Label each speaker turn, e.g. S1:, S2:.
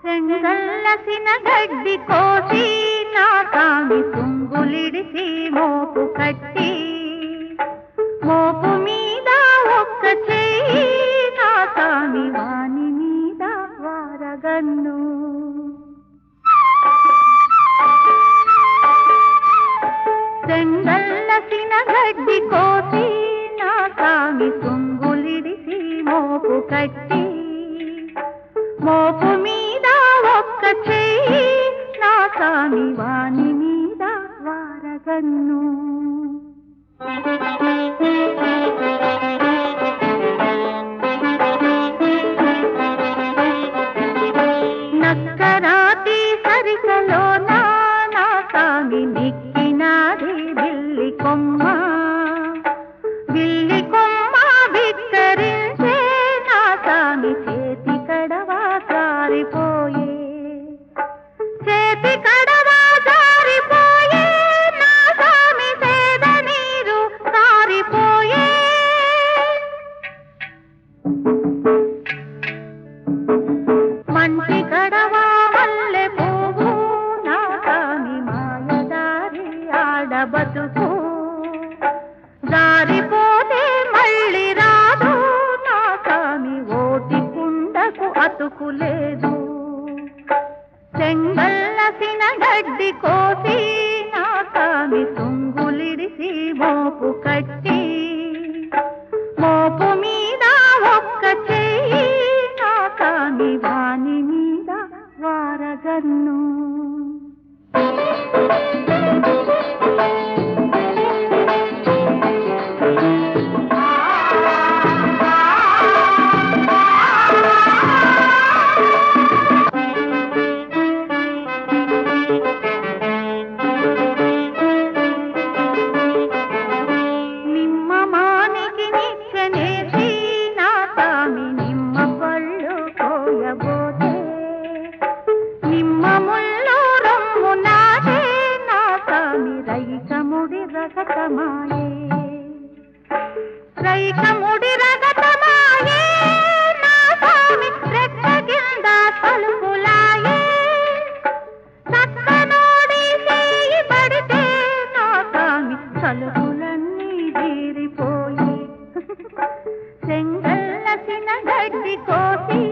S1: చెంగల్లసిన గడ్డి కోసి నా కామి తుంగులిడిసి మోపు కట్టి మోపు మీద ఒక్క చెయ్యి నా కామి వాని మీద వారగన్ను చెంగల్లసిన గడ్డి కోసి నా కామి తుంగులిడిసి మోపు కట్టి మోపు మీద ఒక్క చెయ్యి నా కామి వాని మీద వారగన్ను నక్కరాతి సరికలో నా నా కామి నిక్కినాది బిల్లి కొమ్మ బిల్లి కొమ్మ బిక్కరించే నా కామి చేతి కడవా జారిపోయే చేతి కడవా జారిపోయే నా కామి సేద నీరు కారిపోయే మంటి కడవా వల్లె పువ్వు నా కామి మాయదారి ఆడ బతుకు జారిపోతే మళ్ళీ రాదు నా కామి ఓటి కుండకు అతుకులేదు చెంగల్లసిన గడ్డి కోసి నా కామి తుంగులిడిసి మోపు కట్టి మోపు మీద ఒక్క చెయ్యి నా కామి వాని మీద వారగన్ను నిమ్మ మానికి నిచ్చనేసి నా తామి నిమ్మ పళ్ళు కోయబోతే నిమ్మ ముళ్ళు రొమ్ము నాదే నా తామి రైకముడి రగతమాయే రైకముడి రగతమాయే నా తామి రెక్క కింద తలుపులాయే చక్కనోడి చేయి పడితే నా కామి తలుపులన్నీ తీరిపోయి చెంగల్లసిన గడ్డి కోసి